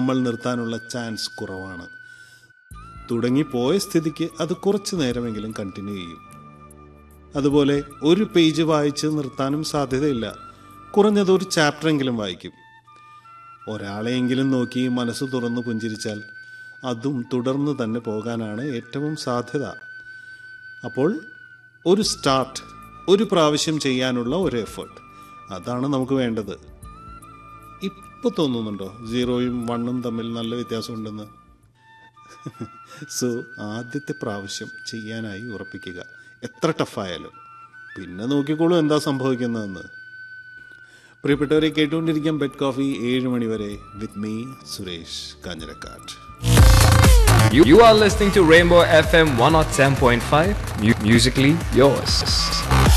നമ്മൾ നിർത്താനുള്ള ചാൻസ് കുറവാണ് തുടങ്ങിപ്പോയ സ്ഥിതിക്ക് അത് കുറച്ചു നേരമെങ്കിലും കണ്ടിന്യൂ ചെയ്യും അതുപോലെ ഒരു പേജ് വായിച്ച് നിർത്താനും സാധ്യതയില്ല കുറഞ്ഞത് ഒരു ചാപ്റ്ററെങ്കിലും വായിക്കും ഒരാളെയെങ്കിലും നോക്കി മനസ്സ് തുറന്നു പുഞ്ചിരിച്ചാൽ അതും തുടർന്ന് തന്നെ പോകാനാണ് ഏറ്റവും സാധ്യത അപ്പോൾ ഒരു സ്റ്റാർട്ട് ഒരു പ്രാവശ്യം ചെയ്യാനുള്ള ഒരു എഫേർട്ട് അതാണ് നമുക്ക് വേണ്ടത് ഇപ്പോൾ തോന്നുന്നുണ്ടോ സീറോയും വണ്ണും തമ്മിൽ നല്ല വ്യത്യാസമുണ്ടെന്ന് സോ ആദ്യത്തെ പ്രാവശ്യം ചെയ്യാനായി ഉറപ്പിക്കുക എത്ര ടഫായാലും പിന്നെ നോക്കിക്കോളൂ എന്താ സംഭവിക്കുന്നതെന്ന് പ്രിയപ്പെട്ടവരെ കേട്ടുകൊണ്ടിരിക്കാം ബെഡ് കോഫി ഏഴ് മണി വരെ with me Suresh Kanjirakkatt You, you are listening to Rainbow FM 107.5, mu- musically yours.